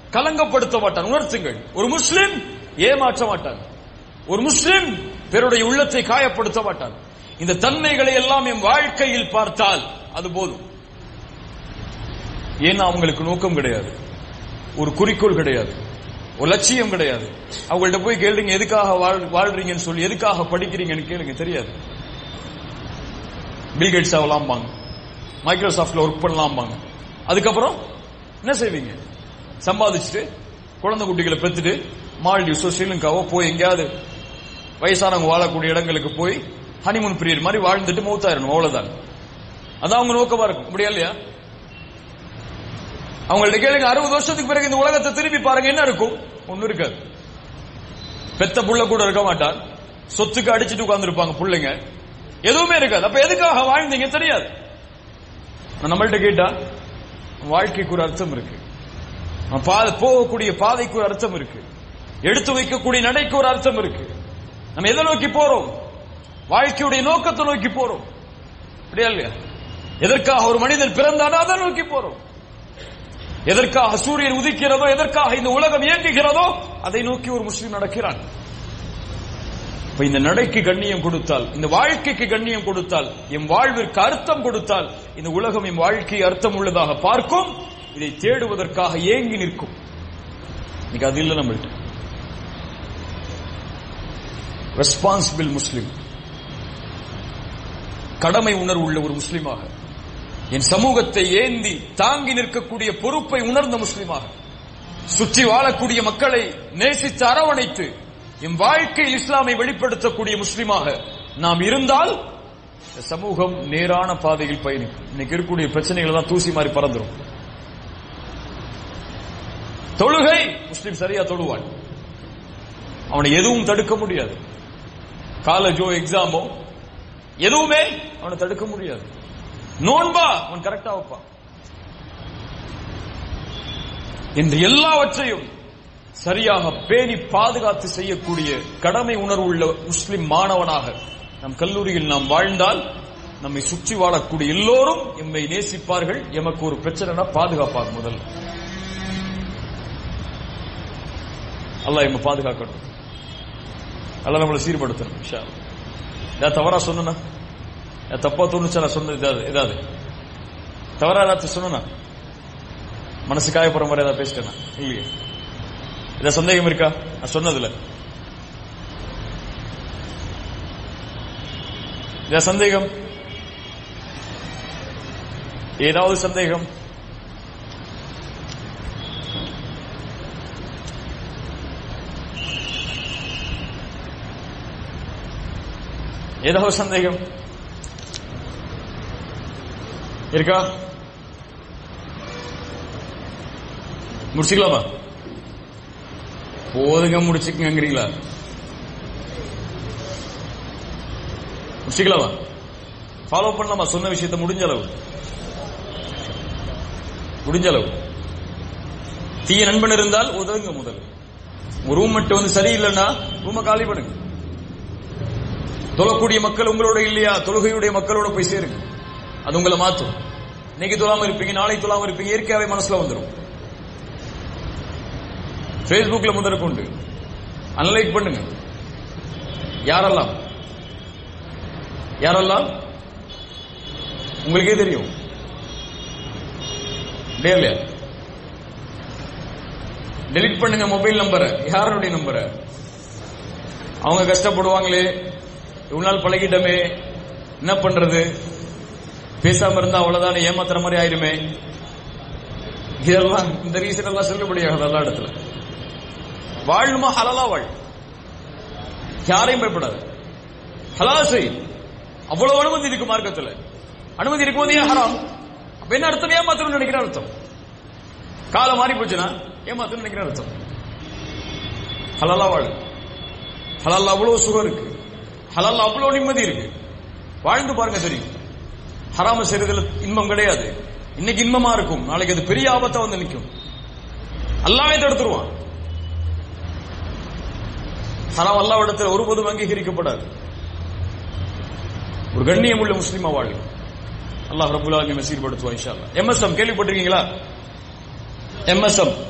கலங்கப்படுத்த மாட்டான் உணர்த்துங்கள் ஒரு முஸ்லிம் ஏமாற்ற மாட்டான் ஒரு முஸ்லிம் பிறருடைய உள்ளத்தை காயப்படுத்த மாட்டான் இந்த தன்மைகளை எல்லாம் என் வாழ்க்கையில் பார்த்தால் அது போதும் ஏன்னா அவங்களுக்கு நோக்கம் கிடையாது ஒரு குறிக்கோள் கிடையாது ஒரு லட்சியம் கிடையாது அவங்கள்ட்ட போய் கேளுங்க எதுக்காக வாழ்- வாழ்றீங்கன்னு சொல்லி எதுக்காக படிக்கிறீங்கன்னு கேளுங்க தெரியாது பில்கேட்ஸ் ஆகலாம்பாங்க மைக்ரோசாஃப்ட்ல ஒர்க் பண்ணலாம்பாங்க அதுக்கப்புறம் என்ன செய்வீங்க சம்பாதிச்சுட்டு குழந்தை குட்டிகளை பெத்துட்டு மால்டிவ்ஸோ ஸ்ரீலங்காவோ போய் எங்கேயாவது வயசானவங்க வாழக்கூடிய இடங்களுக்கு போய் ஹனிமூன் பீரியட் மாதிரி வாழ்ந்துட்டு மௌத்தாயிரணும் அவ்வளவுதான் அதான் அவங்க நோக்கமா இருக்கும் அப்படியா இல்லையா அவங்கள்ட்ட கேளுங்க அறுபது வருஷத்துக்கு பிறகு இந்த உலகத்தை திரும்பி பாருங்க என்ன இருக்கும் ஒண்ணு இருக்காது பெத்த புள்ள கூட இருக்க மாட்டான் சொத்துக்கு அடிச்சிட்டு உட்கார்ந்துருப்பாங்க புள்ளைங்க எதுவுமே இருக்காது அப்ப எதுக்காக வாழ்ந்தீங்க தெரியாது நான் நம்மள்ட்ட கேட்டா வாழ்க்கைக்கு ஒரு அர்த்தம் இருக்கு நம்ம பா- போகக்கூடிய பாதைக்கு ஒரு அர்த்தம் இருக்கு எடுத்து வைக்கக்கூடிய நடைக்கு ஒரு அர்த்தம் இருக்கு நம்ம எதை நோக்கி போறோம் வாழ்க்கையுடைய நோக்கத்தை நோக்கி போறோம் அப்படியா இல்லையா எதற்காக ஒரு மனிதன் பிறந்தானோ அதை நோக்கி போறோம் எதற்காக சூரியன் உதிக்கிறதோ எதற்காக இந்த உலகம் இயங்குகிறதோ அதை நோக்கி ஒரு முஸ்லீம் நடக்கிறான் இப்ப இந்த நடைக்கு கண்ணியம் கொடுத்தால் இந்த வாழ்க்கைக்கு கண்ணியம் கொடுத்தால் என் வாழ்விற்கு அர்த்தம் கொடுத்தால் இந்த உலகம் என் வாழ்க்கை அர்த்தம் உள்ளதாக பார்க்கும் இதை தேடுவதற்காக ஏங்கி நிற்கும் இன்னைக்கு அது இல்லை நம்மள்ட்ட ரெஸ்பான்சிபிள் முஸ்லிம் கடமை உணர்வு உள்ள ஒரு முஸ்லிமாக என் சமூகத்தை ஏந்தி தாங்கி நிற்கக்கூடிய பொறுப்பை உணர்ந்த முஸ்லிமாக சுற்றி வாழக்கூடிய மக்களை நேசித்து அரவணைத்து என் வாழ்க்கையில் இஸ்லாமை வெளிப்படுத்தக்கூடிய முஸ்லிமாக நாம் இருந்தால் இந்த சமூகம் நேரான பாதையில் பயணிக்கும் இன்னைக்கு இருக்கக்கூடிய பிரச்சனைகள் தான் தூசி மாதிரி பறந்துரும் தொழுகை முஸ்லிம் சரியா தொழுவான் அவனை எதுவும் தடுக்க முடியாது காலேஜோ எக்ஸாமோ எதுவுமே அவனை தடுக்க முடியாது நோன்பா அவன் கரெக்டா வைப்பான் என்று எல்லாவற்றையும் சரியாக பேணி பாதுகாத்து செய்யக்கூடிய கடமை உணர்வு உள்ள முஸ்லிம் மாணவனாக நம் கல்லூரியில் நாம் வாழ்ந்தால் நம்மை சுற்றி வாழக்கூடிய எல்லோரும் எம்மை நேசிப்பார்கள் எமக்கு ஒரு பிரச்சனைனா பாதுகாப்பாங்க முதல்ல அல்லாஹ் எம்மை பாதுகாக்கணும் அல்லாஹ் நம்மளை சீர்படுத்தணும் இன்ஷா அல்லாஹ். ஏதாவது தவறா சொன்னா தப்பா தோணுச்சா நான் சொன்னது ஏதாவது ஏதாவது தவறா ஏதாச்சும் சொன்னா மனசு காயப்படுற மாதிரி ஏதாவது பேசிட்டேனா இல்லையே ஏதாவது சந்தேகம் இருக்கா நான் சொன்னதுல ஏதாவது சந்தேகம் ஏதாவது சந்தேகம் ஏதாவது சந்தேகம் இருக்கா முடிச்சுக்கலாமா போதுங்க முடிச்சுக்கங்கிறீங்களா முடிச்சுக்கலாமா ஃபாலோ பண்ணலாமா சொன்ன விஷயத்தை முடிஞ்ச அளவு முடிஞ்ச அளவு தீய நண்பன் இருந்தால் உதவுங்க முதல் ஒரு ரூம் மட்டும் வந்து சரியில்லைன்னா ரூம காலி பண்ணுங்க தொழக்கூடிய மக்கள் உங்களோட இல்லையா தொழுகையுடைய மக்களோட போய் சேருங்க அது உங்களை மாத்தும் இன்னைக்கு தொழாம இருப்பீங்க நாளை தொழாம இருப்பீங்க இயற்கையாவே மனசுல வந்துடும் Facebookல முதல் கொண்டு அனலைட் பண்ணுங்க யாரெல்லாம் யாரெல்லாம் உங்களுக்கே தெரியும் இல்லையா இல்லையா டெலிட் பண்ணுங்க மொபைல் நம்பரை யாருடைய நம்பரை அவங்க கஷ்டப்படுவாங்களே இவ்வளவு நாள் பழகிட்டமே என்ன பண்றது பேசாம இருந்தா அவ்வளவுதானே ஏமாத்துற மாதிரி ஆயிருமே இதெல்லாம் இந்த ரீசன் எல்லாம் செல்லுபடியாகாது எல்லா இடத்துல வாழணுமா ஹலலா வாழ் யாரையும் பயப்படாது ஹலால் செய் அவ்வளவு அனுமதி இருக்கு மார்க்கத்துல அனுமதி இருக்கும்போது ஏன் ஹராம் அப்ப என்ன அர்த்தம் ஏமாத்தணும்னு நினைக்கிற அர்த்தம் காலம் மாறி போச்சுன்னா ஏமாத்தணும்னு நினைக்கிற அர்த்தம் ஹலாலா வாழ் ஹலால்ல அவ்வளவு சுகம் இருக்கு ஹலால்ல அவ்வளவு நிம்மதி இருக்கு வாழ்ந்து பாருங்க தெரியும் ஹராம செய்யறதுல இன்பம் கிடையாது இன்னைக்கு இன்பமா இருக்கும் நாளைக்கு அது பெரிய ஆபத்தா வந்து நிற்கும் அல்லாவே தடுத்துருவான் ஹராம் அல்லாவிடத்தில் ஒருபோதும் அங்கீகரிக்கப்படாது ஒரு கண்ணியம் உள்ள முஸ்லீமா வாழ் அல்லாஹ் ரபுல்லா சீர்படுத்துவா இன்ஷா அல்லாஹ் எம்எஸ்எம் கேள்விப்பட்டிருக்கீங்களா எம்எஸ்எம்